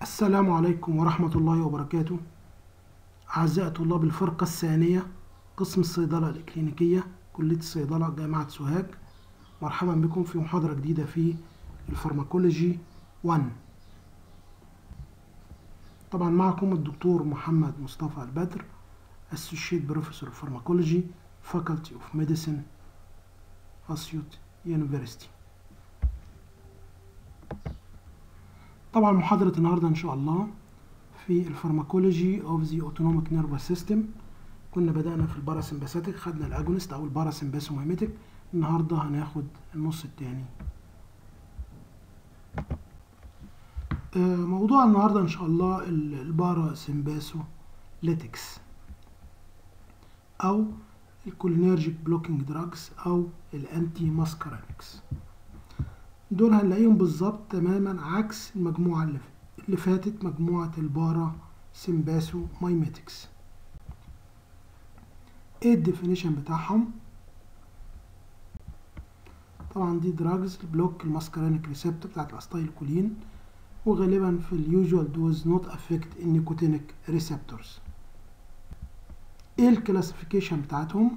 السلام عليكم ورحمة الله وبركاته أعزائي طلاب الفرقة الثانية قسم الصيدلة الإكلينيكية كلية الصيدلة جامعة سوهاج مرحبا بكم في محاضرة جديدة في الفارماكولوجي 1 طبعا معكم الدكتور محمد مصطفى البدر Associate Professor of Pharmacology Faculty of Medicine أسيوط University طبعا محاضرة النهاردة إن شاء الله في الفارماكولوجي اوف ذا اوتونوميك نيرفس سيستم كنا بدأنا في الباراسمباثيك خدنا الاجونست او الباراسمباثوميميتك النهاردة هناخد النص التاني موضوع النهاردة إن شاء الله الباراسمباثوليتكس أو الكولينرجيك بلوكينج دراجز أو الأنتي ماسكارينكس دول هنلاقيهم بالظبط تماما عكس المجموعة اللي, اللي فاتت مجموعة البارا سيمباسو مايميتكس ايه الديفينيشن بتاعهم طبعا دي دراجز بلوك الماسكارينيك ريسبتور بتاعت الاستايلكولين وغالبا في اليوجوال دوز نوت افكت النيكوتينيك ريسبتورز ايه الكلاسيفيكيشن بتاعتهم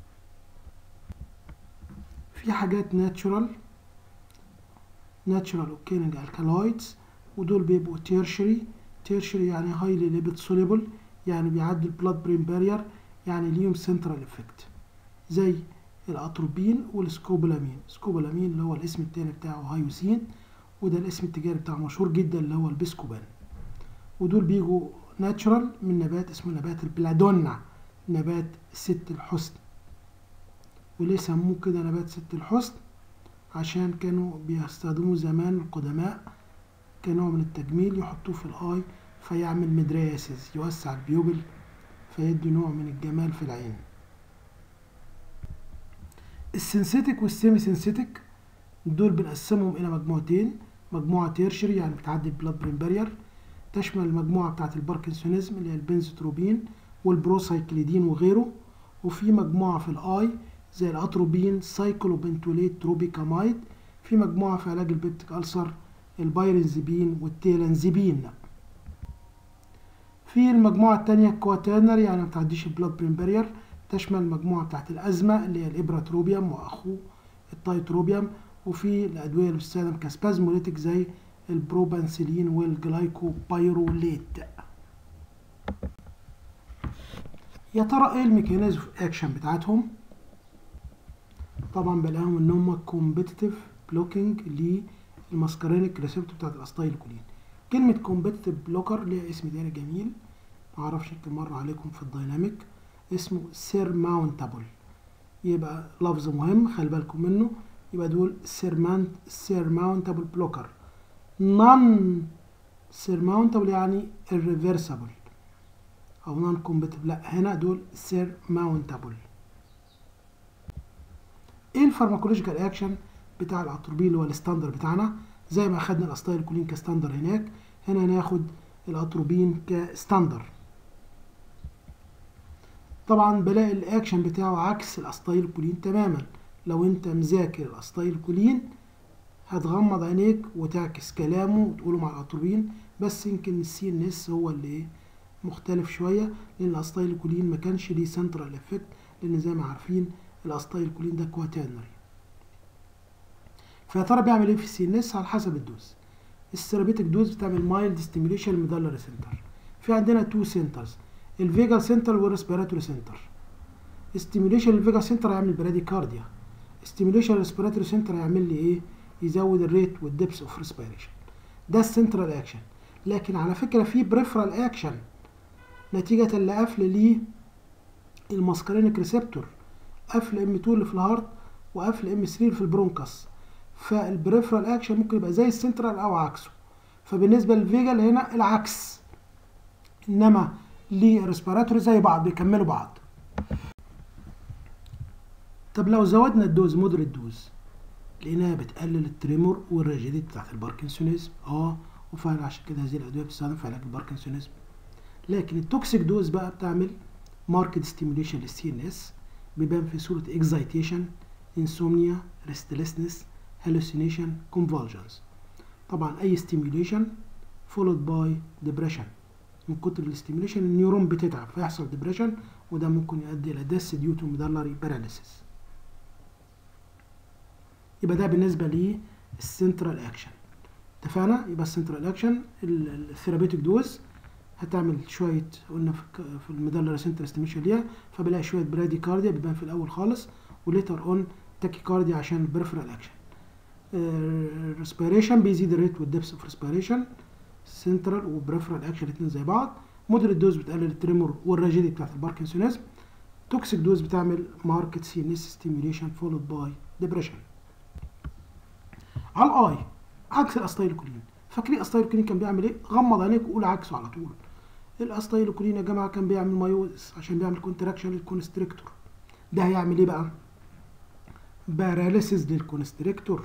في حاجات ناتشورال ناتشورال اوكيرنج الكالويدز ودول بيبقوا تيرشري تيرشري يعني هايلي ليبيد سوليبل يعني بيعدوا البلاد برين بارير يعني ليهم سنترال افكت زي الاتروبين والسكوبولامين سكوبولامين اللي هو الاسم التاني بتاعه هايوسين وده الاسم التجاري بتاعه مشهور جدا اللي هو البسكوبان ودول بيجوا ناتشورال من نبات اسمه نبات البلادونا نبات ست الحسن وليه سموه كده نبات ست الحسن عشان كانوا بيستخدموا زمان القدماء كنوع من التجميل يحطوه في الاي فيعمل مدرياسز يوسع البيوبل فيدي نوع من الجمال في العين السنسيتك والسيمي سنسيتك دول بنقسمهم الى مجموعتين مجموعه تيرشري يعني بتعدي البلاد برين بارير تشمل المجموعه بتاعه الباركنسونيزم اللي هي البنزوتروبين والبروسايكليدين وغيره وفي مجموعه في الاي زي الاتروبين سايكلوبنتوليت تروبيكامايد في مجموعه في علاج البيبتيك ألسر البايرنزبين والتيلانزبين في المجموعة التانية الكواترنر يعني متعديش البلاد برين بارير تشمل المجموعة بتاعت الأزمة اللي هي الإبراتروبيوم وأخوه التايتروبيوم وفي الأدوية اللي بتستخدم كسبازموليتك زي البروبانسيلين والجلايكوبايروليت يا ترى ايه الميكانيزم اكشن بتاعتهم طبعا بلاقيهم ان هم كومبيتيتيف بلوكينج للماسكارينيك ريسبتور بتاعت الاستايلكولين كلمة كومبيتيتيف بلوكر ليها اسم تاني جميل معرفش يمكن مر عليكم في الدايناميك اسمه سيرماونتابل يبقى لفظ مهم خلي بالكم منه يبقى دول سيرمانت سيرماونتابل بلوكر نون سيرماونتابل يعني irreversible او نون كومبيتيتيف لا هنا دول سيرماونتابل ايه الفارماكولوجيكال اكشن بتاع الاتروبين اللي هو الستاندر بتاعنا زي ما اخدنا الاستايلكولين كستاندر هناك هنا هناخد الاتروبين كستاندر طبعا بلاقي الاكشن بتاعه عكس الاستايلكولين تماما لو انت مذاكر الاستايلكولين هتغمض عينيك وتعكس كلامه وتقوله مع الاتروبين بس يمكن السي ان اس هو اللي مختلف شويه لان الاستايلكولين ما كانش ليه سنترال افكت لان زي ما عارفين الاستايلكولين ده كواترنري فيا ترى بيعمل ايه في السي ان اس على حسب الدوز السيرابيتك دوز بتعمل مايلد ستيميوليشن الميدالري سنتر في عندنا تو سنترز الفيجال سنتر والريسبيراتوري سنتر ستيميوليشن الفيجال سنتر هيعمل براديكارديا ستيميوليشن الريسبيراتوري سنتر هيعمل لي ايه يزود الريت والدبس اوف ريسبيريشن ده السنترال اكشن لكن على فكره في بريفرال اكشن نتيجه لقفل ليه الماسكارينيك ريسبتور قفل ام 2 اللي في الهارت وقفل ام 3 اللي في البرونكاس فالبريفرال اكشن ممكن يبقى زي السنترال او عكسه فبالنسبه للفيجال هنا العكس انما للريسبيراتوري زي بعض بيكملوا بعض طب لو زودنا الدوز مودريت دوز لقيناها بتقلل التريمور والريجيديت بتاعت الباركنسونيزم اه وفعلا عشان كده هذه الادويه بتستخدم في علاج الباركنسونيزم لكن التوكسيك دوز بقى بتعمل ماركت ستيميوليشن للسي ان اس بيبان في صوره اكزايتيشن انسومنيا ريستلسنس hallucination convulsions طبعا اي stimulation followed by depression من كتر الاستيميليشن النيورون بتتعب فيحصل ديبريشن وده ممكن يؤدي الى ديس ديو تو ميدالري باراليسيس يبقى ده بالنسبه للسنترال اكشن اتفقنا يبقى السنترال اكشن الثيرابيوتيك دوز هتعمل شويه قلنا في الميدالري سنتر استيميشن ليها فبلاقي شويه برادي كارديا بيبان في الاول خالص وليتر اون تاكي كارديا عشان البريفرال اكشن ريسبيريشن بيزيد الريت والدبس اوف ريسبيريشن سنترال وبريفرال اكشن الاثنين زي بعض مودريت دوز بتقلل التريمور والراجيدي بتاعت الباركنسونيزم توكسيك دوز بتعمل ماركت سي ان اس ستيميوليشن فولود باي ديبريشن على الاي عكس الاستايلوكولين فاكرين الاستايلوكولين كان بيعمل ايه غمض عينيك وقول عكسه على طول الاستايلوكولين يا جماعه كان بيعمل مايوز عشان بيعمل كونتراكشن للكونستريكتور ده هيعمل ايه بقى باراليسيس للكونستريكتور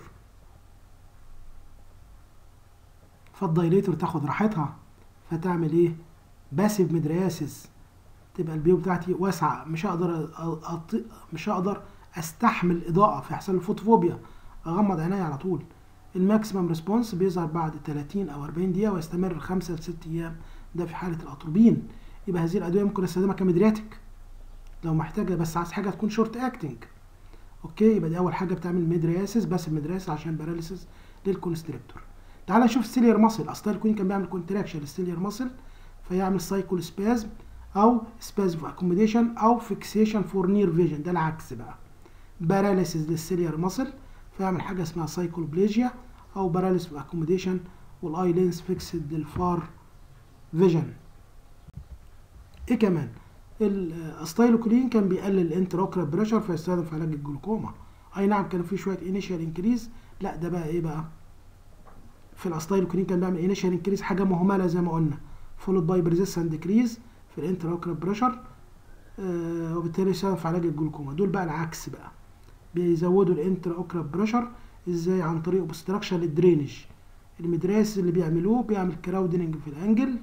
فالدايليتور تاخد راحتها فتعمل ايه باسيف مدرياسيس تبقى البيو بتاعتي واسعه مش هقدر أط... مش هقدر استحمل اضاءه فيحصل الفوتوفوبيا اغمض عيني على طول الماكسيمم ريسبونس بيظهر بعد 30 او 40 دقيقه ويستمر 5 ل 6 ايام ده في حاله الاتروبين يبقى هذه الادويه ممكن استخدمها كمدرياتيك لو محتاجه بس عايز حاجه تكون شورت اكتنج اوكي يبقى دي اول حاجه بتعمل ميدرياسيس بس ميدرياسيس عشان باراليسيس للكونستريكتور تعال نشوف السيلير ماسل استايل كوين كان بيعمل كونتراكشن للسيلير ماسل فيعمل سايكول سبازم او سبازم في اكوموديشن او فيكسيشن فور نير فيجن ده العكس بقى باراليسيس للسيلير ماسل فيعمل حاجه اسمها سايكولوبليجيا او باراليس في اكوموديشن والاي لينس فيكسد للفار فيجن ايه كمان الاستايلوكولين كان بيقلل الانتراوكرال بريشر فيستخدم في علاج الجلوكوما اي نعم كان في شويه انيشال انكريز لا ده بقى ايه بقى في الاستايلوكولين كان بيعمل انيشال انكريز حاجه مهمله زي ما قلنا فولود باي بريزيستنت ديكريز في الانتراوكرال بريشر آه وبالتالي يستخدم في علاج الجلوكوما دول بقى العكس بقى بيزودوا الانتراوكرال بريشر ازاي عن طريق اوبستراكشن للدرينج المدراس اللي بيعملوه بيعمل كراودنج في الانجل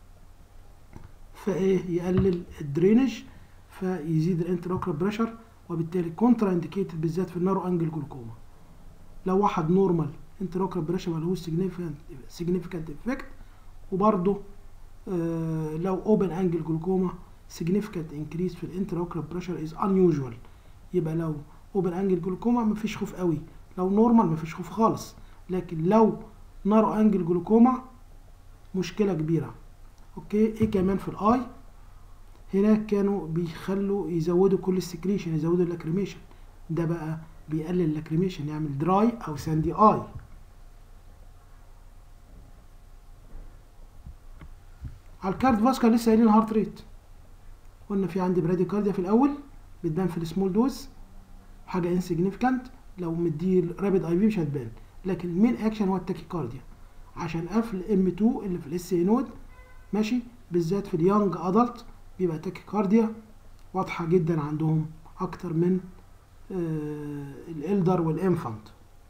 فايه يقلل الدرينج فيزيد الانتراوكرال بريشر وبالتالي كونترا انديكيتد بالذات في النارو انجل جلوكوما لو واحد نورمال انتراوكرال بريشر ملهوش سيجنيفيكانت افكت وبرده آه لو اوبن انجل جلوكوما significant increase في الانتراوكرال بريشر is unusual يبقى لو اوبن انجل جلوكوما مفيش خوف قوي لو نورمال مفيش خوف خالص لكن لو نارو انجل جلوكوما مشكله كبيره اوكي ايه كمان في الاي هناك كانوا بيخلوا يزودوا كل السكريشن يزودوا اللاكريميشن ده بقى بيقلل اللاكريميشن يعمل دراي او ساندي اي على الكارد فاسكا لسه قايلين هارت ريت قلنا في عندي براديكارديا في الاول بتبان في السمول دوز حاجه انسيجنيفيكانت لو مديه رابيد اي في مش هتبان لكن المين اكشن هو التاكيكارديا عشان قفل ام 2 اللي في الاس اي نود ماشي بالذات في اليونج ادلت بيبقى تاكيكارديا واضحه جدا عندهم اكتر من آه الالدر والانفانت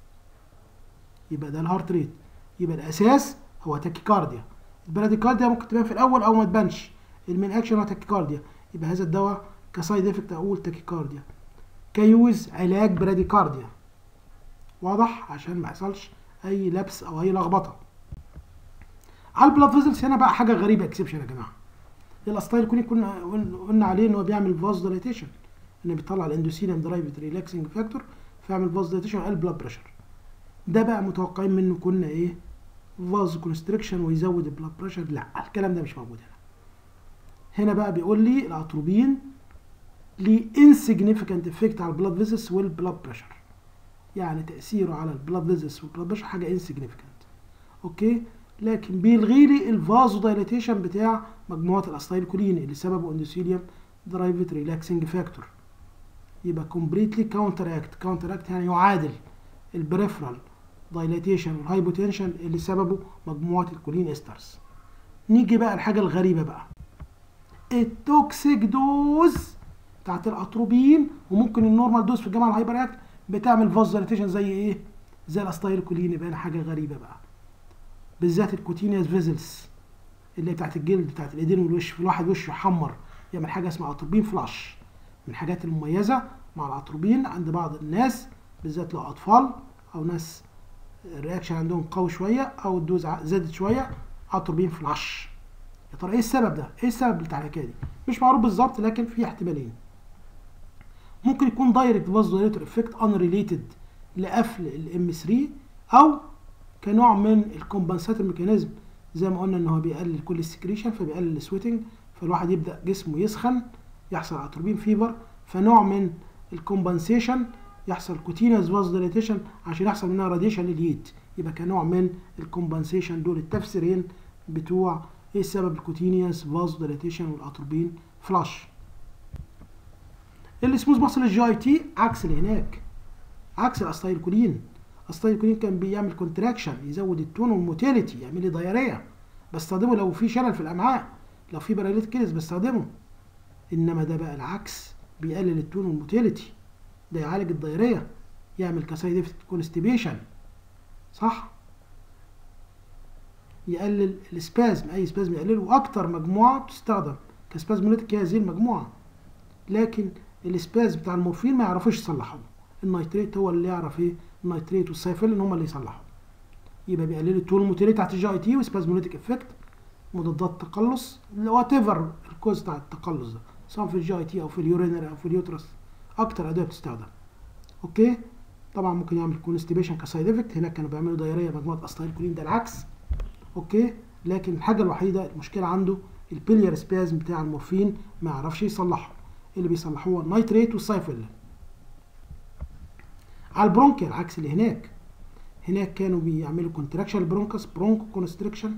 يبقى ده الهارت ريت يبقى الاساس هو تاكيكارديا البراديكارديا ممكن تبان في الاول او ما تبانش المين اكشن هو تاكيكارديا يبقى هذا الدواء كسايد افكت اقول تاكيكارديا كيوز علاج براديكارديا واضح عشان ما يحصلش اي لبس او اي لخبطه على البلاد فيزلز هنا بقى حاجه غريبه اكسبشن يا جماعه الاستايل كوني كنا قلنا عليه ان هو بيعمل فاز دايليتيشن ان بيطلع الاندوثيليوم درايفد ريلاكسنج فاكتور فيعمل فاز دايليتيشن على البلاد بريشر ده بقى متوقعين منه كنا ايه فاز كونستريكشن ويزود البلاد بريشر لا الكلام ده مش موجود هنا هنا بقى بيقول لي الاتروبين ليه انسيجنيفيكانت افكت على البلاد فيزلز والبلاد بريشر يعني تاثيره على البلاد فيزلز والبلاد بريشر حاجه انسيجنيفيكانت اوكي لكن بيلغي لي الفازو دايليتيشن بتاع مجموعه الاستايلكولين اللي سببه اندوثيليوم درايفد ريلاكسنج فاكتور يبقى كومبليتلي كاونتر اكت كاونتر اكت يعني يعادل البريفرال دايليتيشن والهايبوتنشن اللي سببه مجموعه الكولين استرز نيجي بقى الحاجه الغريبه بقى التوكسيك دوز بتاعت الاتروبين وممكن النورمال دوز في الجامعه الهايبر اكت بتعمل فاز دايليتيشن زي ايه زي الاستايلكولين يبقى حاجه غريبه بقى بالذات الكوتينيوس فيزلز اللي بتاعت الجلد بتاعت الايدين والوش في الواحد وشه يحمر يعمل حاجه اسمها اتروبين فلاش من الحاجات المميزه مع الاتروبين عند بعض الناس بالذات لو اطفال او ناس الرياكشن عندهم قوي شويه او الدوز زادت شويه اتروبين فلاش يا ترى ايه السبب ده ايه السبب بتاع الحكايه دي مش معروف بالظبط لكن في احتمالين ممكن يكون دايركت فازوديليتور افكت ان ريليتد لقفل الام 3 او كنوع من الكومبنساتور ميكانيزم زي ما قلنا ان هو بيقلل كل السكريشن فبيقلل السويتنج فالواحد يبدا جسمه يسخن يحصل اتروبين فيفر فنوع من الكومبنسيشن يحصل كوتينيوس فاز ديليتيشن عشان يحصل منها راديشن للهيت يبقى كنوع من الكومبنسيشن دول التفسيرين بتوع ايه سبب الكوتينيوس فاز ديليتيشن والاتروبين فلاش السموث ماسل الجي اي تي عكس اللي هناك عكس الاستايلكولين الاستايلكولين كان بيعمل كونتراكشن يزود التون والموتيليتي يعمل لي دايريه بستخدمه لو في شلل في الامعاء لو في براليت كيلز بستخدمه انما ده بقى العكس بيقلل التون والموتيليتي ده يعالج الدايريه يعمل كسايد افكت كونستيبيشن صح يقلل السبازم اي سبازم يقلله واكتر مجموعه بتستخدم كسبازموليتيك هي هذه المجموعه لكن السباز بتاع المورفين ما يعرفوش يصلحوه النيتريت هو اللي يعرف ايه النيتريت والسايفلين هم اللي يصلحوا يبقى بيقللوا التون الموتيليت بتاعت الجي اي تي وسبازموليتيك افكت مضادات التقلص وات ايفر الكوز بتاع التقلص ده سواء في الجي اي تي او في اليورينري او في اليوترس اكتر ادويه بتستخدم اوكي طبعا ممكن يعمل كونستيبيشن كسايد افكت هناك كانوا بيعملوا دايريه مجموعه استايلكولين ده العكس اوكي لكن الحاجه الوحيده المشكله عنده البيليار سبازم بتاع المورفين ما يعرفش يصلحه اللي بيصلحوه النيتريت والسايفلين على البرونكيال عكس اللي هناك هناك كانوا بيعملوا كونتراكشن البرونكس برونكو كونستريكشن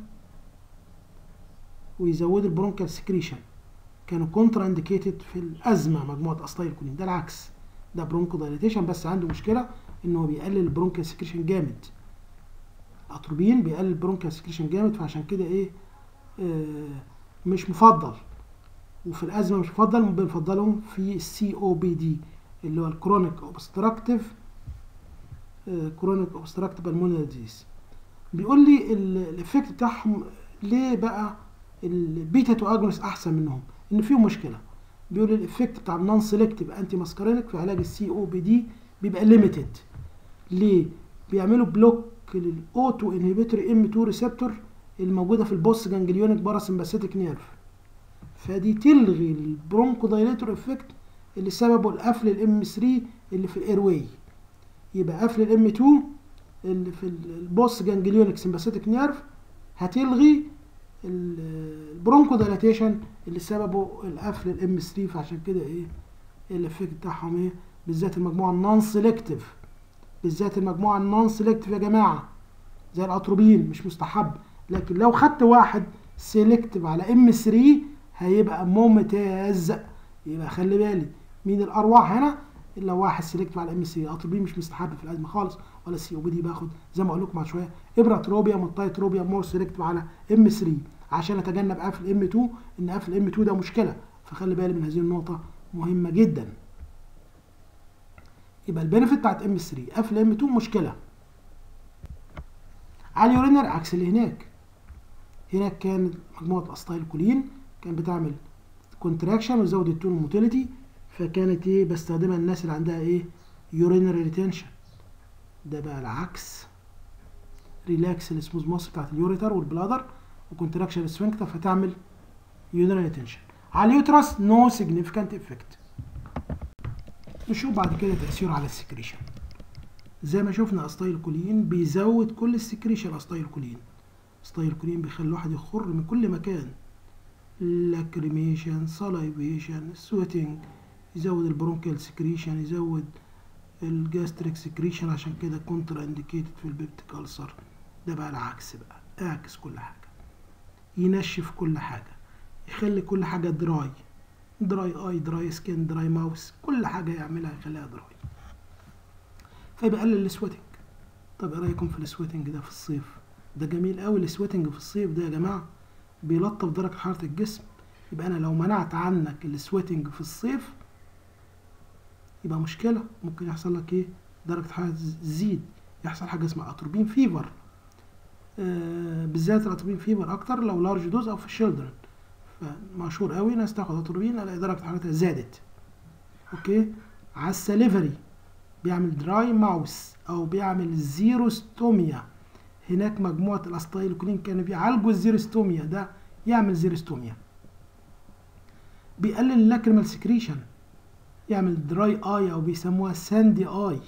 ويزودوا البرونكال سكريشن كانوا كونترا انديكيتد في الازمه مجموعه استايلكولين ده العكس ده برونكو دايليتيشن بس عنده مشكله ان هو بيقلل البرونكال سكريشن جامد اتروبين بيقلل البرونكال سكريشن جامد فعشان كده ايه آه مش مفضل وفي الازمه مش مفضل بنفضلهم في السي او بي دي اللي هو الكرونيك اوبستراكتيف كرونيك اوبستراكتيف بالمونري ديزيز بيقول لي الايفكت بتاعهم ليه بقى البيتا تو اجونس احسن منهم ان فيهم مشكله بيقول الايفكت بتاع النون سيلكتيف انتي ماسكارينيك في علاج السي او بي دي بيبقى ليميتد ليه بيعملوا بلوك للاوتو انهبيتور ام 2 ريسبتور الموجوده في البوست جانجليونيك باراسمباثيك نيرف فدي تلغي البرونكو دايليتور افكت اللي سببه القفل الام 3 اللي في الاير واي يبقى قفل الام 2 اللي في البوست جانجليونيك سمباثيك نيرف هتلغي البرونكو دايلاتيشن اللي سببه القفل الام 3 فعشان كده ايه الافكت بتاعهم ايه بالذات المجموعه النون سيلكتيف بالذات المجموعه النون سيلكتيف يا جماعه زي الاتروبين مش مستحب لكن لو خدت واحد سيلكتيف على ام 3 هيبقى ممتاز يبقى خلي بالي مين الارواح هنا الا واحد سيلكتيف على ام 3 اتروبين مش مستحب في الازمه خالص ولا السي او بي دي باخد زي ما اقول لكم بعد شويه ابراتروبيا مونتايتروبيا مور سيلكتيف على ام 3 عشان اتجنب قفل ام 2 ان قفل ام 2 ده مشكله فخلي بالي من هذه النقطه مهمه جدا يبقى البنفيت بتاعت ام 3 قفل ام 2 مشكله على اليورينر عكس اللي هناك هناك كان مجموعه استايلكولين كان بتعمل كونتراكشن وزود التون موتيليتي فكانت ايه بستخدمها الناس اللي عندها ايه يورينري ريتنشن ده بقى العكس ريلاكس السموث ماسل بتاعت اليوريتر والبلادر وكونتراكشن السفنكتر فتعمل يورينري ريتنشن على اليوترس نو سيجنيفيكانت افكت نشوف بعد كده تاثيره على السكريشن زي ما شفنا استايلكولين بيزود كل السكريشن استايلكولين استايلكولين بيخلي الواحد يخر من كل مكان لاكريميشن سلايفيشن سويتنج يزود البرونكيال سكريشن يزود الجاستريك سكريشن عشان كده كونتر انديكيتد في البيبتيك ألسر ده بقى العكس بقى اعكس كل حاجة ينشف كل حاجة يخلي كل حاجة دراي دراي اي دراي سكين دراي ماوس كل حاجة يعملها يخليها دراي فبيقلل السويتنج طب ايه رايكم في السويتنج ده في الصيف ده جميل قوي السويتنج في الصيف ده يا جماعه بيلطف درجه حراره الجسم يبقى انا لو منعت عنك السويتنج في الصيف يبقى مشكله ممكن يحصل لك ايه درجه حراره تزيد يحصل حاجه اسمها اتروبين فيفر آه بالذات الاتروبين فيفر اكتر لو لارج دوز او في الشيلدرن فمشهور قوي ناس تاخد اتروبين الاقي درجه حرارتها زادت اوكي على السليفري بيعمل دراي ماوس او بيعمل زيروستوميا هناك مجموعة الاستايلوكولين كانوا بيعالجوا الزيروستوميا ده يعمل زيروستوميا بيقلل اللاكريمال سكريشن يعمل دراي اي او بيسموها ساندي اي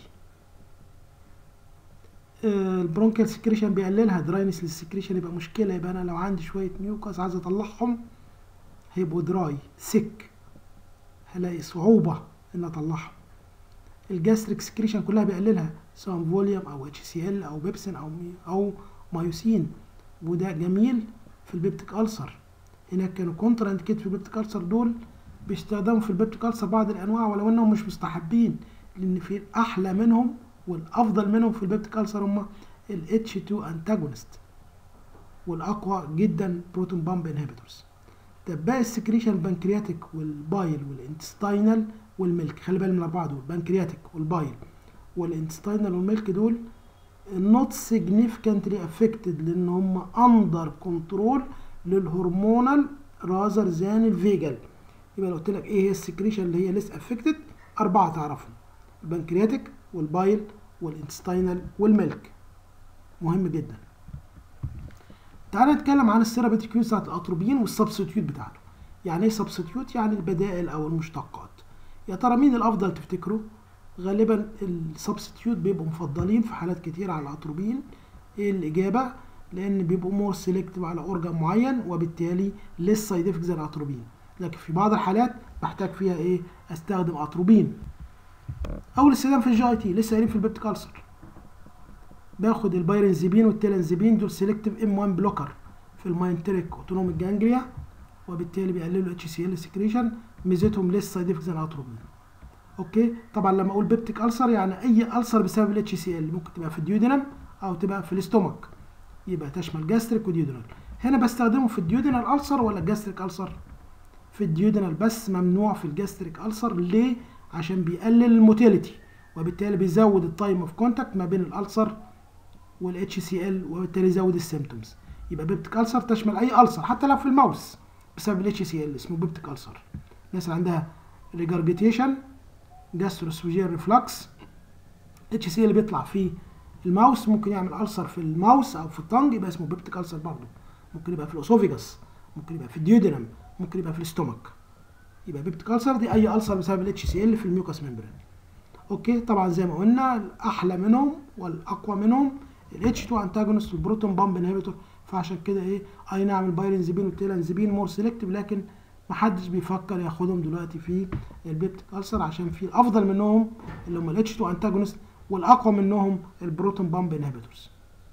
البرونكال سكريشن بيقللها دراينس للسكريشن يبقى مشكله يبقى انا لو عندي شويه ميوكاس عايز اطلعهم هيبقوا دراي سك هلاقي صعوبه ان اطلعهم الجاستريك سكريشن كلها بيقللها سواء فوليوم او اتش سي ال او بيبسين او مي او مايوسين وده جميل في البيبتيك ألسر هناك كانوا كونترا انديكيت في البيبتيك ألسر دول بيستخدموا في البيبتيك ألسر بعض الانواع ولو انهم مش مستحبين لان في الاحلى منهم والافضل منهم في البيبتيك ألسر هم ال H2 انتاجونست والاقوى جدا بروتون بامب انهبيتورز طب باقي السكريشن البنكرياتيك والبايل والانتستاينال والملك خلي بالك من الاربعه دول بنكرياتيك والبايل والانتستاينال والملك دول not significantly affected لان هم under control للهرمونال rather than الفيجل يبقى لو قلت لك ايه هي السكريشن اللي هي لسه افكتد اربعه تعرفهم البنكرياتيك والبايل والانتستاينال والملك مهم جدا تعالى نتكلم عن السيرابيتيك يوز بتاعت الاتروبين والسبستيوت بتاعته يعني ايه سبستيوت يعني البدائل او المشتقات يا ترى مين الافضل تفتكروا غالبا السبستيوت بيبقوا مفضلين في حالات كتير على الاتروبين ايه الاجابه لان بيبقوا مور سيلكتيف على اورجان معين وبالتالي لسه سايد افكت زي الاتروبين لكن في بعض الحالات بحتاج فيها ايه استخدم اتروبين اول استخدام في الجي اي تي لسه قايلين في البيبتيك ألسر باخد البايرنزيبين والتيلانزيبين دول سيلكتيف ام 1 بلوكر في الماينتريك اوتونوميك جانجليا وبالتالي بيقللوا اتش سي ال سكريشن ميزتهم لسه سايد افكت زي الاتروبين اوكي طبعا لما اقول بيبتيك ألسر يعني اي ألسر بسبب الاتش سي ال ممكن تبقى في الديودينم او تبقى في الاستومك يبقى تشمل جاستريك وديودينال هنا بستخدمه في الديودينال ألسر ولا الجاستريك ألسر في الديودينال بس ممنوع في الجاستريك ألسر ليه عشان بيقلل الموتيليتي وبالتالي بيزود التايم اوف كونتاكت ما بين الألسر والاتش سي ال وبالتالي يزود السيمتومز يبقى بيبتيك ألسر تشمل اي ألسر حتى لو في الماوس بسبب الاتش سي ال اسمه بيبتيك ألسر الناس اللي عندها ريجارجيتيشن جاستروسوجيال ريفلكس اتش سي اللي بيطلع في الماوس ممكن يعمل ألسر في الماوس او في الطنج يبقى اسمه بيبتيك ألسر برضه ممكن يبقى في الاسوفيجاس ممكن يبقى في الديودينم ممكن يبقى في الاستومك يبقى بيبتيك ألسر دي اي ألسر بسبب الاتش سي ال في الميوكاس ممبرين اوكي طبعا زي ما قلنا الاحلى منهم والاقوى منهم الاتش 2 انتاجونست والبروتون بامب انهبيتور فعشان كده ايه اي نعم البايرنزيبين والتيلانزيبين مور سيلكتيف لكن محدش بيفكر ياخدهم دلوقتي في البيبتيك ألسر عشان في الافضل منهم اللي هم الاتش 2 انتاجونست والاقوى منهم البروتون بامب انهبيتورز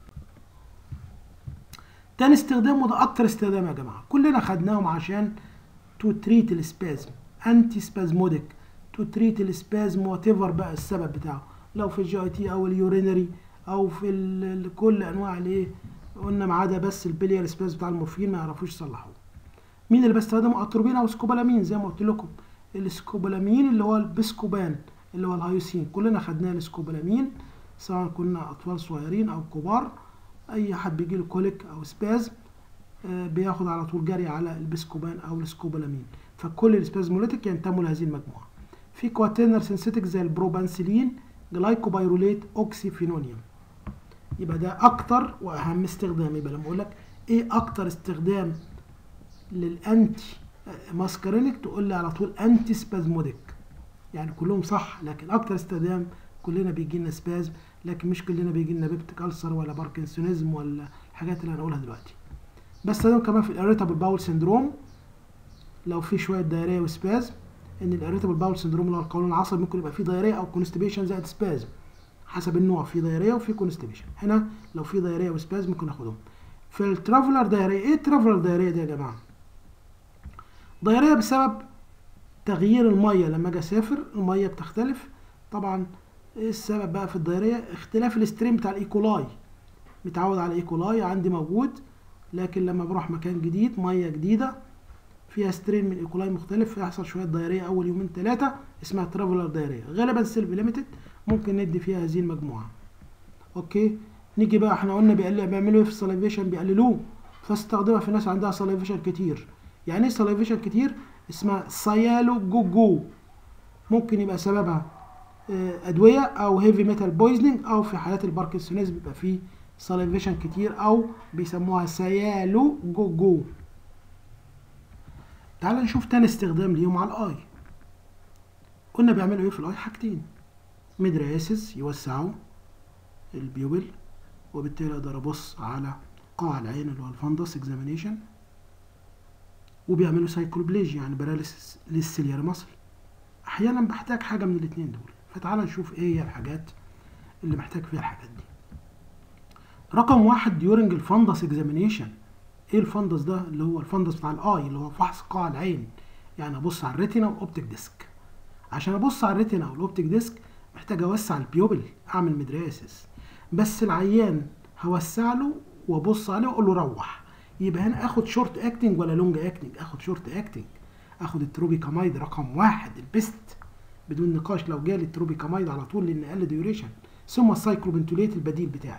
تاني استخدام وده اكتر استخدام يا جماعه كلنا خدناهم عشان تو تريت السبازم انتي سبازموديك تو تريت السبازم وات ايفر بقى السبب بتاعه لو في الجي اي تي او اليورينري او في كل انواع الايه قلنا ما عدا بس البليار سباز بتاع المورفين ما يعرفوش يصلحوه مين اللي بستخدمه اتروبين او سكوبالامين زي ما قلت لكم السكوبالامين اللي هو البسكوبان اللي هو الهيوسين كلنا خدناه السكوبالامين سواء كنا اطفال صغيرين او كبار اي حد بيجي له كوليك او سباز آه بياخد على طول جري على البسكوبان او السكوبالامين فكل السبازموليتيك ينتموا لهذه المجموعه في كواترنر سينثيتك زي البروبانسلين جلايكوبيروليت اوكسيفينونيوم يبقى ده اكتر واهم استخدام يبقى لما اقول لك ايه اكتر استخدام للانتي ماسكارينيك تقول لي على طول انتي سبازموديك يعني كلهم صح لكن اكتر استخدام كلنا بيجي لنا سبازم لكن مش كلنا بيجي لنا بيبتيك ألسر ولا باركنسونيزم ولا الحاجات اللي هنقولها دلوقتي بستخدمه كمان في الاريتابل باول سندروم لو في شويه دايريه وسبازم ان الاريتابل باول سندروم اللي هو القولون العصبي ممكن يبقى فيه دايريه او كونستيبيشن زائد سبازم حسب النوع في دايريه وفي كونستيبيشن هنا لو في دايريه وسبازم ممكن ناخدهم في الترافلر دايريه ايه الترافلر دايريه دي يا جماعه دايريه بسبب تغيير الميه لما اجي اسافر الميه بتختلف طبعا ايه السبب بقى في الدايريه اختلاف الاستريم بتاع الايكولاي متعود على ايكولاي عندي موجود لكن لما بروح مكان جديد ميه جديده فيها سترين من ايكولاي مختلف فيحصل شويه دايريه اول يومين ثلاثه اسمها ترافلر دايريه غالبا سيلف ليميتد ممكن ندي فيها هذه المجموعه اوكي نيجي بقى احنا قلنا بيقل بيعملوا ايه في السلايفيشن بيقللوه فاستخدمها في ناس عندها سلايفيشن كتير يعني ايه سلايفيشن كتير اسمها سيالو جوجو ممكن يبقى سببها ادويه او هيفي ميتال بويزنينج او في حالات الباركنسونيزم بيبقى فيه ساليفيشن كتير او بيسموها سيالو جو جو تعال نشوف تاني استخدام ليهم على الاي قلنا بيعملوا ايه في الاي حاجتين مدراسس يوسعوا البيوبل وبالتالي اقدر ابص على قاع العين اللي هو الفندس اكزامينيشن وبيعملوا سايكلوبليجيا يعني باراليسيس للسيليار ماسل احيانا بحتاج حاجه من الاثنين دول فتعال نشوف ايه هي الحاجات اللي محتاج فيها الحاجات دي رقم واحد ديورنج الفندس اكزامينيشن ايه الفندس ده اللي هو الفندس بتاع الاي اللي هو فحص قاع العين يعني ابص على الريتينا والاوبتيك ديسك عشان ابص على الريتينا والاوبتيك ديسك محتاج اوسع البيوبل اعمل مدراسس بس العيان هوسع له وابص عليه واقول له روح يبقى هنا اخد شورت اكتنج ولا لونج اكتنج اخد شورت اكتنج اخد التروبيكامايد رقم واحد البيست بدون نقاش لو جالي التروبيكامايد على طول لان اقل ديوريشن ثم السايكلوبنتوليت البديل بتاعي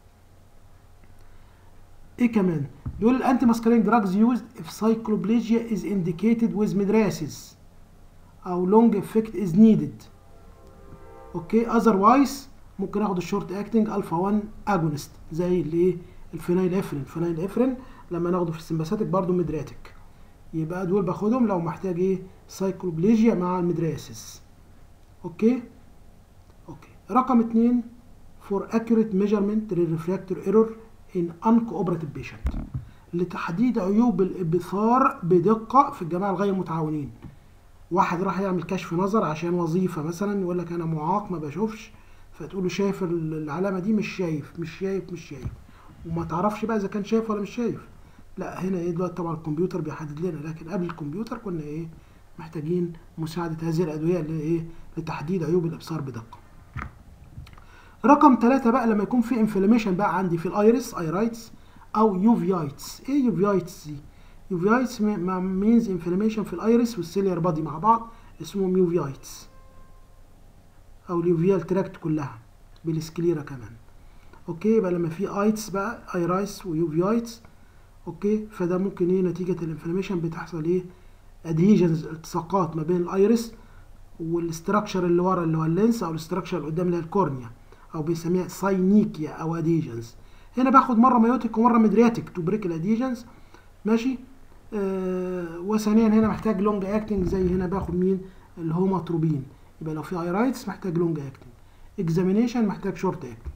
ايه كمان بيقول الانتي ماسكرينج دراجز يوزد if cycloplegia is indicated with mydriasis او long effect is needed اوكي اذروايز ممكن اخد الشورت اكتنج الفا 1 اجونست زي الايه الفينايل افرين الفينايل افرين لما ناخده في السمباثيك برضه مدراتيك يبقى دول باخدهم لو محتاج ايه سايكلوبليجيا مع المدراسس اوكي اوكي رقم اتنين for accurate measurement للريفراكتور ايرور in uncooperative patient لتحديد عيوب الابثار بدقه في الجماعه الغير متعاونين واحد راح يعمل كشف نظر عشان وظيفه مثلا يقول لك انا معاق ما بشوفش فتقول له شايف العلامه دي مش شايف مش شايف مش شايف وما تعرفش بقى اذا كان شايف ولا مش شايف لا هنا ايه دلوقتي طبعا الكمبيوتر بيحدد لنا لكن قبل الكمبيوتر كنا ايه محتاجين مساعده هذه الادويه اللي ايه لتحديد عيوب الابصار بدقه رقم ثلاثة بقى لما يكون في انفلاميشن بقى عندي في الايرس ايرايتس او يوفيايتس ايه يوفيايتس دي يوفيايتس مينز انفلاميشن في الايرس والسيليار بادي مع بعض اسمهم يوفيايتس او اليوفيال تراكت كلها بالسكليرا كمان اوكي يبقى لما في ايتس بقى ايرايتس ويوفيايتس اوكي فده ممكن ايه نتيجه الانفلاميشن بتحصل ايه ادهيجنز التصاقات ما بين الايرس والاستراكشر اللي ورا اللي هو اللينس او الاستراكشر اللي قدام اللي هي الكورنيا او بنسميها ساينيكيا او اديجنز هنا باخد مره مايوتيك ومره مدرياتيك تو بريك الاديجنز ماشي آه وثانيا هنا محتاج لونج اكتنج زي هنا باخد مين الهوماتروبين يبقى لو في ايرايتس محتاج لونج اكتنج اكزامينيشن محتاج شورت اكتنج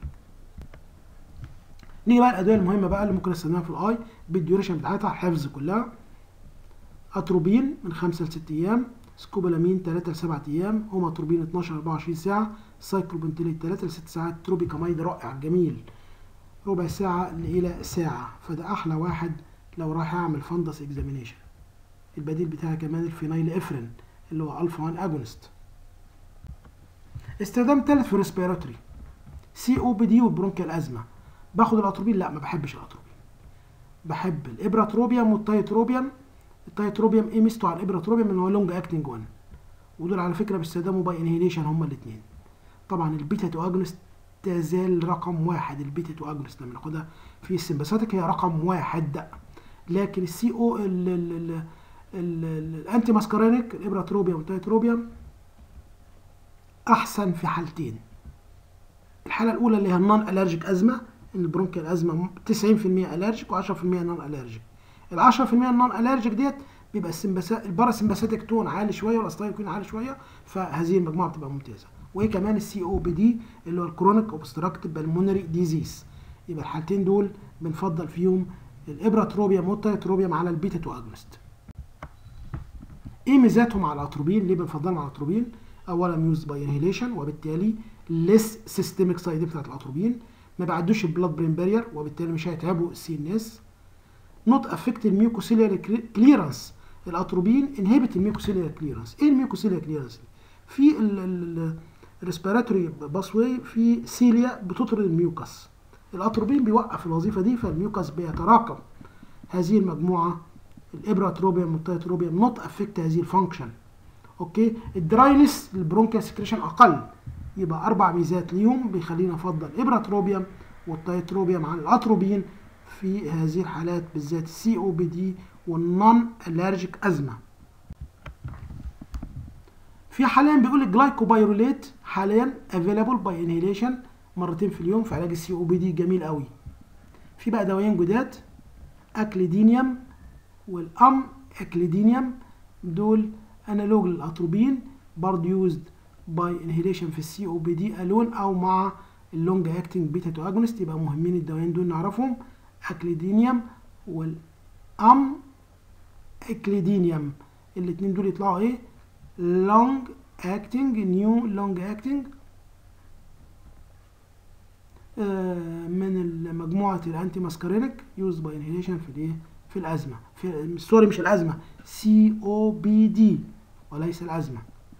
نيجي بقى الادويه المهمه بقى اللي ممكن استخدمها في الاي بالديوريشن بتاعتها حفظ كلها اتروبين من 5 ل 6 ايام سكوبولامين 3 ل 7 ايام هوماتروبين 12 ل 24 ساعه سايكلوبنتيليت 3 ل 6 ساعات تروبيكامايد رائع جميل ربع ساعه الى ساعه فده احلى واحد لو رايح اعمل فندس اكزامينيشن البديل بتاعي كمان الفينايل افرين اللي هو الفا 1 اجونست استخدام ثالث في الريسبيراتوري سي او بي دي والبرونكيال ازمه باخد الاتروبين لا ما بحبش الاتروبين بحب الابراتروبيوم والتايتروبيوم التايتروبيوم ايه ميزته على الابراتروبيوم ان هو لونج اكتنج 1 ودول على فكره بيستخدموا باي انهيليشن هما الاثنين طبعا البيتا تو اجونست تزال رقم واحد البيتا تو اجونست لما ناخدها في السمباثيك هي رقم واحد لكن السي او الانتي ماسكارينيك الابراتروبيوم والتايتروبيوم احسن في حالتين الحاله الاولى اللي هي النون الرجيك ازمه البرونكيال ازمه 90% الرجيك و10% نون الرجيك ال 10% النون الرجيك ديت بيبقى السمباسا الباراسمباثيك تون عالي شويه والاستايل يكون عالي شويه فهذه المجموعه بتبقى ممتازه وايه كمان السي او بي دي اللي هو الكرونيك اوبستراكتيف بالمونري ديزيز يبقى الحالتين دول بنفضل فيهم الابراتروبيوم والتايتروبيوم على البيتا تو اجونست ايه ميزاتهم على الاتروبين ليه بنفضلهم على الاتروبين اولا يوز باي انهيليشن وبالتالي ليس سيستميك سايد بتاعت الاتروبين ما بيعدوش البلاد برين بارير وبالتالي مش هيتعبوا السي ان اس نوت افكت الميوكوسيليار كليرنس الاتروبين انهبت الميوكوسيليار كليرنس ايه الميوكوسيليار كليرنس في الريسبيراتوري باسواي في سيليا بتطرد الميوكس الاتروبين بيوقف الوظيفه دي فالميوكس بيتراكم هذه المجموعه الابراتروبيوم والتايتروبيوم نوت افكت هذه الفانكشن اوكي الدراينس البرونكيال سكريشن اقل يبقى اربع ميزات ليهم بيخلينا افضل الابراتروبيوم والتايتروبيوم عن الاتروبين في هذه الحالات بالذات السي او بي دي والنون الرجيك ازمه في حاليا بيقول الجلايكوبايروليت حاليا افيلابل باي انهيليشن مرتين في اليوم في علاج السي او بي دي جميل قوي في بقى دوايين جداد اكليدينيوم والام اكليدينيوم دول انالوج للاتروبين برضه يوزد باي انهيليشن في السي او بي دي الون او مع اللونج اكتنج بيتا تو اجونست يبقى مهمين الدوايين دول نعرفهم اكليدينيوم والام اكليدينيوم الاثنين دول يطلعوا ايه لونج اكتنج نيو لونج اكتنج من مجموعه الانتي ماسكارينيك يوز باي انهيليشن في الايه في الازمه في سوري مش الازمه سي او بي دي وليس الازمه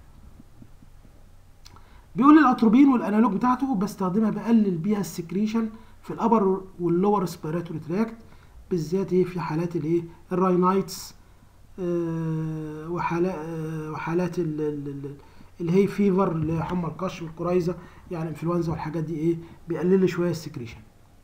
بيقول الاتروبين والانالوج بتاعته بستخدمها بقلل بيها السكريشن في الابر واللور ريسبيراتوري تراكت بالذات ايه في حالات الايه الراينايتس آه وحالات آه وحالات الهي فيفر اللي هي حمى القش والكرايزه يعني الانفلونزا والحاجات دي ايه بيقلل شويه السكريشن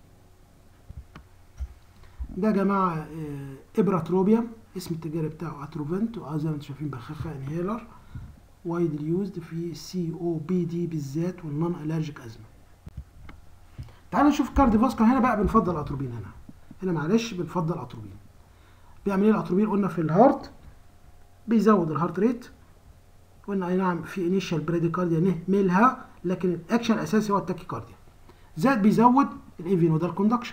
ده يا جماعه آه ابراتروبيا اسم التجاري بتاعه اتروفنت وزي ما انتم شايفين بخاخه انهيلر وايدلي يوزد في سي او بي دي بالذات والنون الرجيك ازمه تعال نشوف كارديفاسكر هنا بقى بنفضل اتروبين هنا هنا معلش بنفضل اتروبين بيعمل ايه الاتروبين قلنا في الهارت بيزود الهارت ريت قلنا اي نعم في انيشال بريديكارديا نهملها لكن الاكشن الاساسي هو التاكيكارديا زائد بيزود الايفينودال كوندكشن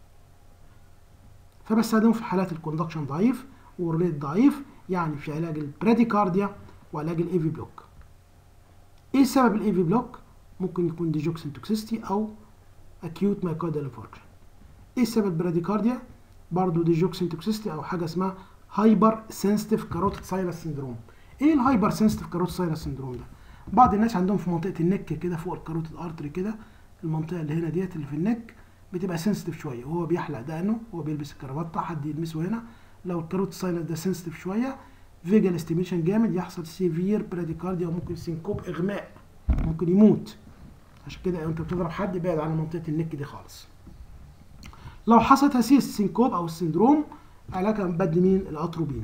فبستخدمه في حالات الكوندكشن ضعيف والريت ضعيف يعني في علاج البريديكارديا وعلاج الاي في بلوك ايه سبب الاي في بلوك ممكن يكون ديجوكسين توكسيستي او اكيوت مايكارديال انفاركشن ايه سبب براديكارديا برضه ديجوكسين توكسيستي او حاجه اسمها هايبر سنسيتيف كاروتيد ساينس سندروم ايه الهايبر سنسيتيف كاروتيد ساينس سندروم ده بعض الناس عندهم في منطقه النك كده فوق الكاروتيد ارتري كده المنطقه اللي هنا ديت اللي في النك بتبقى سنسيتيف شويه وهو بيحلق دقنه وهو بيلبس الكرافته حد يلمسه هنا لو الكاروتيد ساينس ده سنسيتيف شويه فيجال استيميشن جامد يحصل سيفير براديكارديا وممكن سينكوب اغماء ممكن يموت عشان كده انت بتضرب حد بعد عن منطقه النك دي خالص لو حصل تسيس السينكوب او السندروم علاجها بنبدل مين الاتروبين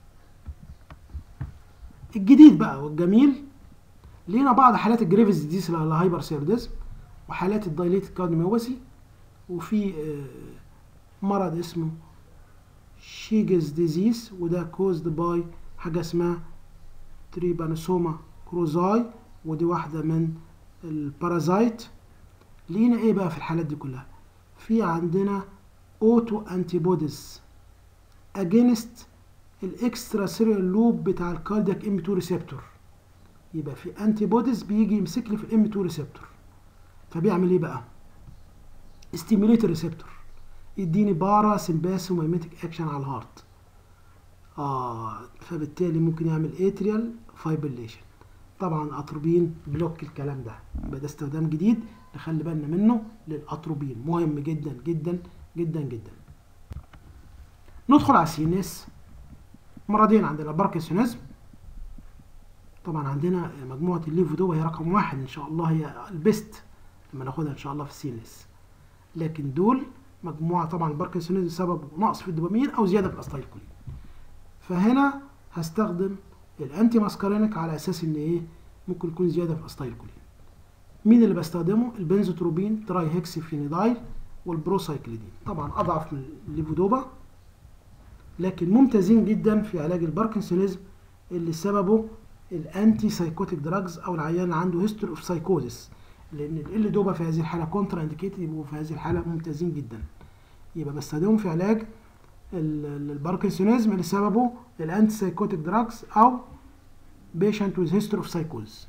الجديد بقى والجميل لينا بعض حالات الجريفز ديزيز اللي هايبر سيردزم وحالات الدايليتد كارديوميوباثي وفي مرض اسمه شيجز ديزيز وده كوزد باي حاجه اسمها تريبانوسوما كروزاي ودي واحده من البارازايت لينا ايه بقى في الحالات دي كلها في عندنا اوتو انتي بوديز اجينست الاكسترا سيريال لوب بتاع الكاردياك ام 2 ريسبتور يبقى في انتي بوديز بيجي يمسك لي في الام 2 ريسبتور فبيعمل ايه بقى ستيميوليت الريسبتور يديني بارا سمباسوميميتك اكشن على الهارت اه فبالتالي ممكن يعمل اتريال فايبريليشن طبعا اتروبين بلوك الكلام ده يبقى ده استخدام جديد نخلي بالنا منه للاتروبين مهم جدا جدا جدا جدا ندخل على السينس مرضين عندنا باركنسونيزم طبعا عندنا مجموعه الليفودوبا هي رقم واحد ان شاء الله هي البيست لما ناخدها ان شاء الله في السينس لكن دول مجموعه طبعا الباركنسونيزم سبب نقص في الدوبامين او زياده في الاستايلكولين فهنا هستخدم الانتي ماسكارينيك على اساس ان ايه ممكن يكون زياده في الاستايلكولين مين اللي بستخدمه البنزوتروبين تراي هيكسيفينيدايل والبروسايكليدين طبعا اضعف من الليفودوبا لكن ممتازين جدا في علاج الباركنسونيزم اللي سببه الانتي سايكوتيك دراجز او العيان عنده هيستوري اوف سايكوزيس لان ال دوبا في هذه الحاله كونترا انديكيتد يبقوا في هذه الحاله ممتازين جدا يبقى بستخدمهم في علاج الباركنسونيزم اللي سببه الانتي سايكوتيك دراجز او بيشنت ويز هيستوري اوف سايكوز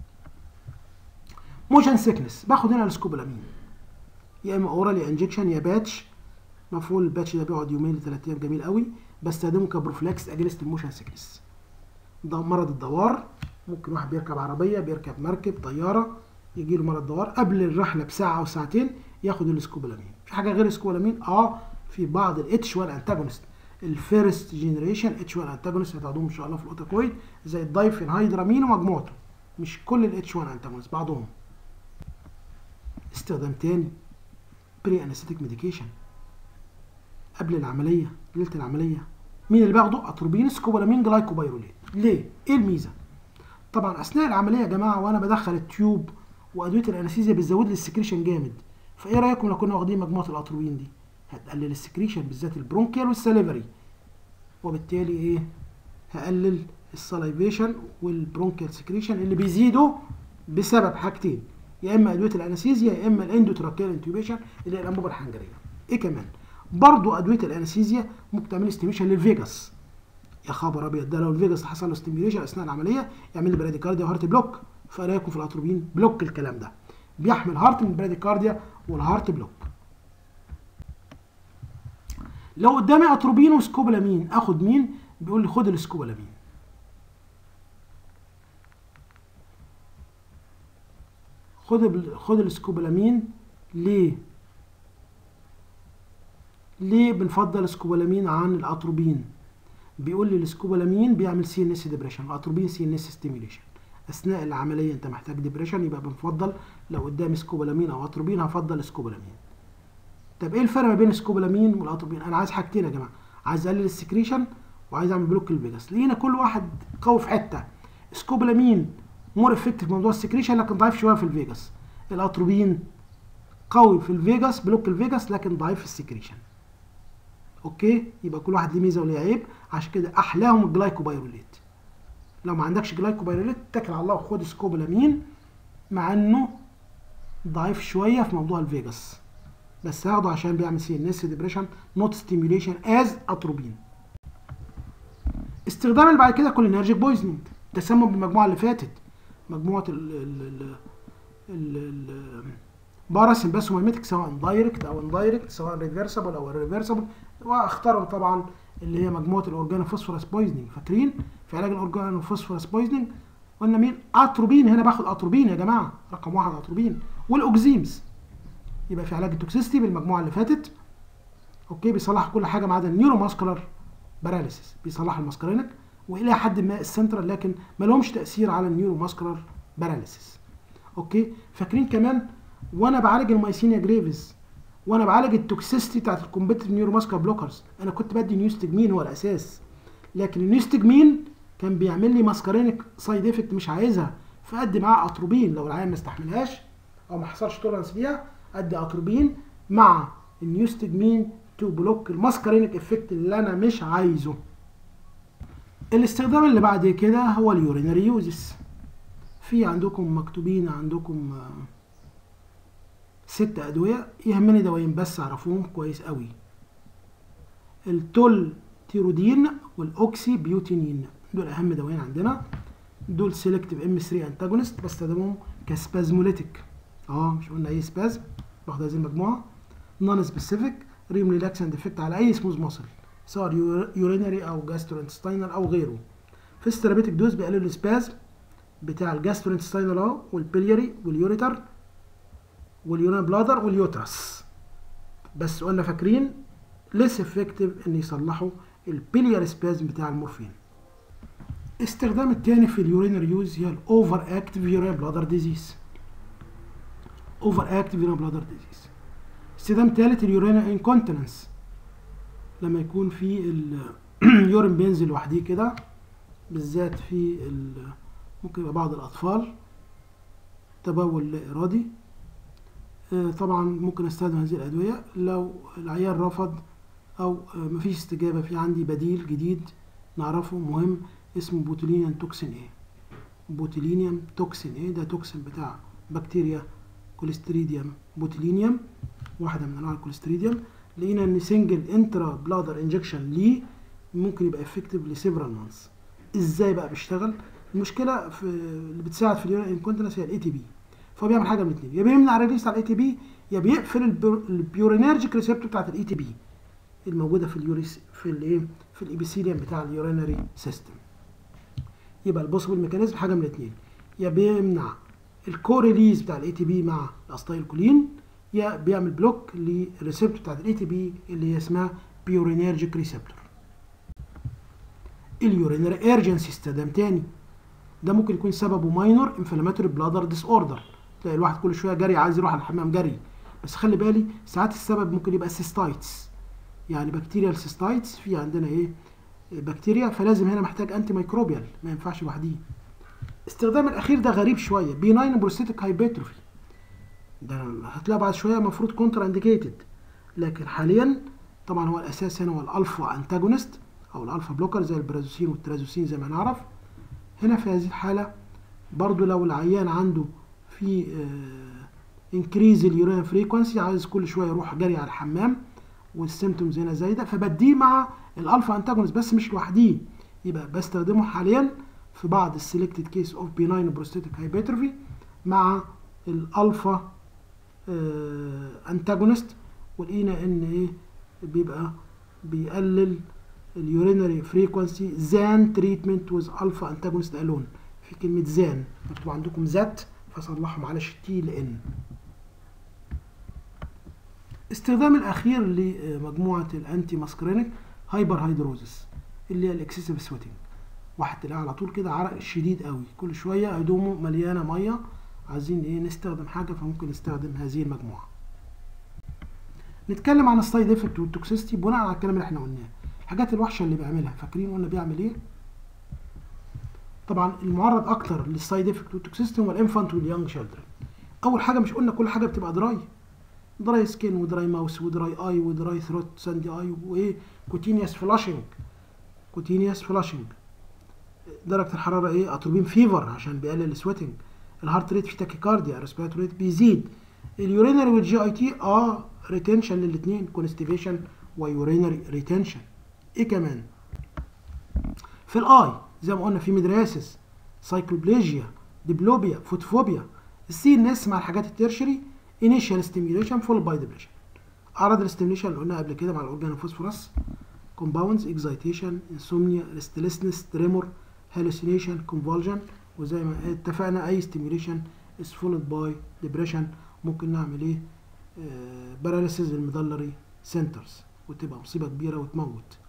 موشن سيكنس باخد هنا السكوبولامين يا اما اورال يا انجكشن يا باتش مفعول الباتش ده بيقعد يومين لثلاث ايام جميل قوي بستخدمه كبروفلاكس اجنست الموشن سيكنس ده مرض الدوار ممكن واحد بيركب عربيه بيركب مركب طياره يجي له مرض دوار قبل الرحله بساعه او ساعتين ياخد السكوبولامين في حاجه غير السكوبولامين اه في بعض الاتش 1 انتاجونست الفيرست جينيريشن اتش 1 انتاجونست هتاخدوهم ان شاء الله في الاوتاكويد زي الدايفين هيدرامين ومجموعته مش كل الاتش 1 انتاجونست بعضهم استخدام تاني بري انستيك ميديكيشن قبل العمليه ليله العمليه مين اللي باخده اتروبين سكوبولامين جلايكوبيروليت ليه ايه الميزه طبعا اثناء العمليه يا جماعه وانا بدخل التيوب وادويه الانستيزيا بتزود لي السكريشن جامد فايه رايكم لو كنا واخدين مجموعه الاتروبين دي هتقلل السكريشن بالذات البرونكيال والسليفري وبالتالي ايه هقلل السلايفيشن والبرونكيال سكريشن اللي بيزيدوا بسبب حاجتين يا اما ادويه الانستيزيا يا اما الاندوتراكيال انتوبيشن اللي هي الانبوبه الحنجريه ايه كمان برضو ادويه الانستيزيا ممكن تعمل ستيميشن للفيجاس يا خبر ابيض ده لو الفيجاس حصل له ستيميوليشن اثناء العمليه يعمل لي براديكارديا وهارت بلوك فرايكم في الاتروبين بلوك الكلام ده بيحمل هارت من البراديكارديا والهارت بلوك لو قدامي اتروبين وسكوبلامين اخد مين بيقول لي خد السكوبلامين خد خد السكوبلامين ليه ليه بنفضل السكوبلامين عن الاتروبين بيقول لي السكوبلامين بيعمل سي ان اس ديبريشن الاتروبين سي ان اس ستيميوليشن اثناء العمليه انت محتاج ديبريشن يبقى بنفضل لو قدامي سكوبلامين او اتروبين هفضل سكوبلامين طب ايه الفرق ما بين السكوبلامين والاتروبين انا عايز حاجتين يا جماعه عايز اقلل السكريشن وعايز اعمل بلوك الفيجاس لقينا كل واحد قوي في حته سكوبلامين مور افكتيف في موضوع السكريشن لكن ضعيف شويه في الفيجاس الاتروبين قوي في الفيجاس بلوك الفيجاس لكن ضعيف في السكريشن اوكي يبقى كل واحد ليه ميزه وليه عيب عشان كده احلاهم الجلايكوبايروليت لو ما عندكش جلايكوبايروليت اتكل على الله وخد سكوبلامين مع انه ضعيف شويه في موضوع الفيجاس بس هاخده عشان بيعمل سي ان اس ديبريشن نوت ستيميوليشن از اتروبين استخدام اللي بعد كده كولينرجيك بويزنينج تسمم بالمجموعه اللي فاتت مجموعه ال ال ال ال باراسمباسوميميتك سواء دايركت او اندايركت سواء ريفرسبل او ريفرسبل واختاروا طبعا اللي هي مجموعه الاورجانوفوسفورس بويزنينج فاكرين في علاج الاورجانوفوسفورس بويزنينج قلنا مين اتروبين هنا باخد اتروبين يا جماعه رقم واحد اتروبين والاوكزيمز يبقى في علاج التوكسيستي بالمجموعه اللي فاتت اوكي بيصلح كل حاجه ما عدا النيورو ماسكولار باراليسيس بيصلح الماسكارينك والى حد ما السنترال لكن ما لهمش تاثير على النيورو ماسكولار باراليسيس اوكي فاكرين كمان وانا بعالج المايسينيا جريفز وانا بعالج التوكسيستي بتاعت الكومبيتيف نيورو ماسكولار بلوكرز انا كنت بدي نيوستجمين هو الاساس لكن النيوستجمين كان بيعمل لي ماسكارينك سايد افكت مش عايزها فادي معاه اتروبين لو العيان ما استحملهاش او ما حصلش تولرنس ليها ادي اتروبين مع النيوستجمين تو بلوك الماسكارينك افكت اللي انا مش عايزه الاستخدام اللي بعد كده هو اليورينري يوزز في عندكم مكتوبين عندكم ست ادويه يهمني دوايين بس اعرفوهم كويس قوي التول تيرودين والاوكسي بيوتينين دول اهم دوايين عندنا دول سيلكتيف ام 3 انتاجونست بستخدمهم كسبازموليتيك اه مش قلنا اي سبازم باخد هذه المجموعه نون سبيسيفيك ريم ريلاكسنت افكت على اي سموز ماسل سواء يورينري او جاسترونتستاينال او غيره في الثيرابيتك دوز بيقللوا السبازم بتاع الجاسترونتستاينال اهو والبلياري واليوريتر واليورين بلادر واليوترس بس قلنا فاكرين ليس افكتيف ان يصلحوا البليار سبازم بتاع المورفين استخدام التاني في اليورينر يوز هي الاوفر اكتيف يورين بلادر ديزيز اوفر اكتيف يورين بلادر ديزيز استخدام ثالث اليورينر انكونتيننس لما يكون في اليورين بينزل لوحديه كده بالذات في ممكن يبقى بعض الاطفال تبول لا ارادي طبعا ممكن استخدم هذه الادويه لو العيان رفض او مفيش استجابه في عندي بديل جديد نعرفه مهم اسمه بوتولينيوم توكسين ايه بوتولينيوم توكسين ايه ده توكسين بتاع بكتيريا كوليستريديوم بوتولينيوم واحده من انواع الكوليستريديوم لقينا ان سنجل انترا بلادر انجكشن ليه ممكن يبقى افكتيف لسيفرال مانثs ازاي بقى بيشتغل المشكله في اللي بتساعد في اليورين انكونتنس هي الاي تي بي فهو بيعمل حاجه من الاثنين يا بيمنع الريليس على الاي تي بي يا بيقفل البيورينرجيك ريسبتور بتاعت الاي تي بي الموجوده في اليوريس في الايه في الابيثيليوم بتاع اليورينري سيستم يبقى البوسبل ميكانيزم حاجه من الاثنين يا بيمنع الكوريليز بتاع الاي تي بي مع الاستايلكولين يا بيعمل بلوك للريسبتور بتاعت الاي تي بي اللي هي اسمها بيورينرجيك ريسبتور اليورينري ايرجنسي استخدام تاني ده ممكن يكون سببه ماينور انفلاماتوري بلادر ديس اوردر تلاقي الواحد كل شويه جري عايز يروح على الحمام جري بس خلي بالي ساعات السبب ممكن يبقى سيستايتس يعني بكتيريال سيستايتس في عندنا ايه بكتيريا فلازم هنا محتاج انتي ميكروبيال ما ينفعش لوحديه استخدام الاخير ده غريب شويه بيناين بروستيتيك هايبرتروفي ده هتلاقي بعد شويه المفروض كونتر انديكيتد لكن حاليا طبعا هو الاساس هنا هو الالفا انتاجونست او الالفا بلوكر زي البرازوسين والترازوسين زي ما نعرف هنا في هذه الحاله برضو لو العيان عنده في انكريز اليورين فريكونسي عايز كل شويه يروح جري على الحمام والسيمتومز هنا زايده فبديه مع الالفا انتاجونست بس مش لوحديه يبقى بستخدمه حاليا في بعض السيلكتد كيس اوف بيناين بروستاتيك هايبرتروفي مع الالفا انتاجونست ولقينا ان ايه بيبقى بيقلل اليورينري فريكونسي زان تريتمنت ويز الفا انتاجونست الون في كلمه زان مكتوب عندكم ذات فصلحوا معلش تي لان استخدام الاخير لمجموعه الانتي ماسكرينيك هايبر هيدروزس اللي هي الاكسسيف سويتنج واحد تلاقيه على طول كده عرق شديد قوي كل شويه هدومه مليانه ميه عايزين ايه نستخدم حاجه فممكن نستخدم هذه المجموعه نتكلم عن السايد افكت والتوكسيستي بناء على الكلام اللي احنا قلناه الحاجات الوحشه اللي بيعملها فاكرين قلنا بيعمل ايه طبعا المعرض اكتر للسايد افكت والتوكسيستي هو الانفانت واليونج شيلدرن اول حاجه مش قلنا كل حاجه بتبقى دراي دراي سكين ودراي ماوس ودراي اي ودراي ثروت ساندي اي وايه كوتينيوس فلاشنج كوتينيوس فلاشنج درجه الحراره ايه اتروبين فيفر عشان بيقلل السويتنج الهارت ريت في تاكيكارديا الريسبيراتوري ريت بيزيد اليورينري والجي اي تي اه ريتنشن للاثنين كونستيبيشن ويورينري ريتنشن ايه كمان في الاي زي ما قلنا في مدراسس سايكلوبليجيا ديبلوبيا فوتوفوبيا السي الناس مع الحاجات التيرشري انيشال ستيميوليشن فول باي ديبريشن اعراض الاستيميوليشن اللي قلنا قبل كده مع الاورجان فوسفورس كومباوندز اكزايتيشن انسومنيا ريستلسنس تريمور هالوسينيشن كونفولجن وزي ما اتفقنا اي ستيميوليشن از فولد باي ديبريشن ممكن نعمل ايه آه باراليسيس المدلري سنترز وتبقى مصيبه كبيره وتموت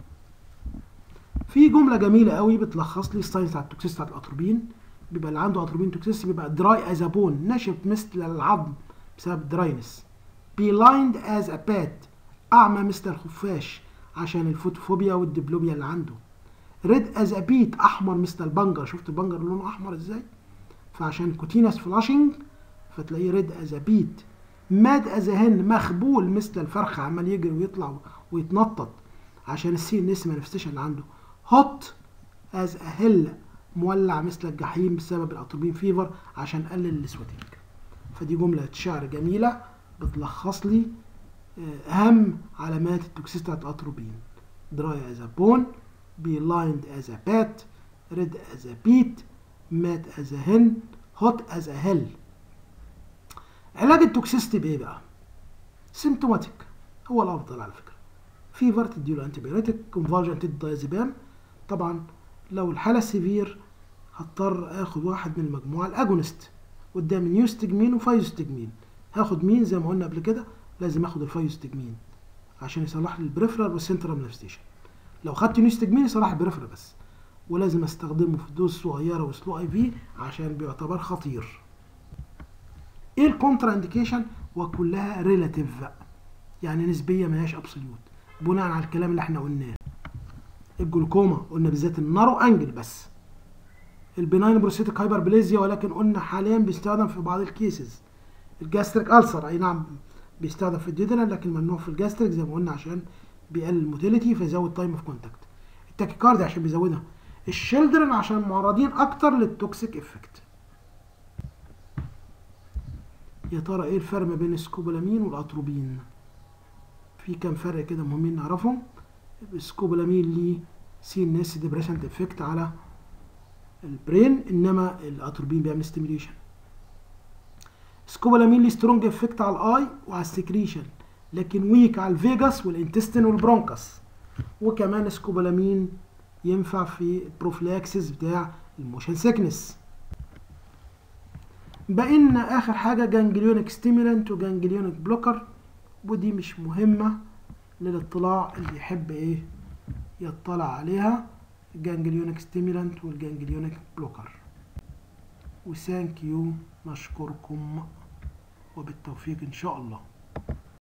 في جمله جميله قوي بتلخص لي الساينس بتاع التوكسيس بتاعت الاتروبين بيبقى اللي عنده اتروبين توكسيس بيبقى دراي از بون ناشف مثل العظم بسبب دراينس بلايند از ا بات اعمى مثل الخفاش عشان الفوتوفوبيا والدبلوبيا اللي عنده ريد از ا بيت احمر مثل البنجر شفت البنجر لونه احمر ازاي فعشان كوتينس فلاشنج فتلاقيه ريد از ا بيت ماد از هن مخبول مثل الفرخه عمال يجري ويطلع ويتنطط عشان السي ان اس مانيفستيشن اللي عنده هوت از ا هيل مولع مثل الجحيم بسبب الاتروبين فيفر عشان قلل السويتنج فدي جمله شعر جميله بتلخص لي اهم علامات التوكسيس بتاعت الاتروبين دراي از ا بون be lined as a bat, red as a beet, mad as a hen, hot as a hell. علاج التوكسيستي بايه بقى؟ سيمتوماتيك هو الافضل على فكره. فيفر تديله انتي بيوتيك، كونفالجن تدي دايزيبام. طبعا لو الحاله سيفير هضطر اخد واحد من المجموعه الاجونست قدام نيوستجمين وفايوستجمين. هاخد مين زي ما قلنا قبل كده؟ لازم اخد الفايوستجمين عشان يصلح لي البريفرال والسنترال مانيفستيشن. لو خدت نيوستجمين صلاح البريفرال بس ولازم استخدمه في دوز صغيره وسلو اي في عشان بيعتبر خطير ايه الكونترا انديكيشن وكلها ريلاتيف يعني نسبيه ملهاش ابسوليوت بناء على الكلام اللي احنا قلناه الجلوكوما قلنا بالذات النارو انجل بس البناين بروستاتيك هايبربليزيا ولكن قلنا حاليا بيستخدم في بعض الكيسز الجاستريك ألسر اي نعم بيستخدم في الديدنال لكن ممنوع في الجاستريك زي ما قلنا عشان بيقلل الموتيليتي فيزود تايم اوف كونتاكت التاكيكارديا عشان بيزودها الشيلدرن عشان معرضين اكتر للتوكسيك افكت يا ترى ايه الفرق ما بين السكوبولامين والاتروبين في كام فرق كده مهمين نعرفهم السكوبولامين ليه سي ان اس ديبريشنت افكت على البرين انما الاتروبين بيعمل ستيميوليشن سكوبولامين ليه سترونج افكت على الاي وعلى السكريشن لكن ويك على الفيجاس والانتستين والبرونكس وكمان سكوبولامين ينفع في البروفلاكسس بتاع الموشن سيكنس بقينا اخر حاجه جانجليونيك ستيمولانت وجانجليونيك بلوكر ودي مش مهمه للاطلاع اللي يحب ايه يطلع عليها الجانجليونيك ستيمولانت والجانجليونيك بلوكر وثانك يو نشكركم وبالتوفيق ان شاء الله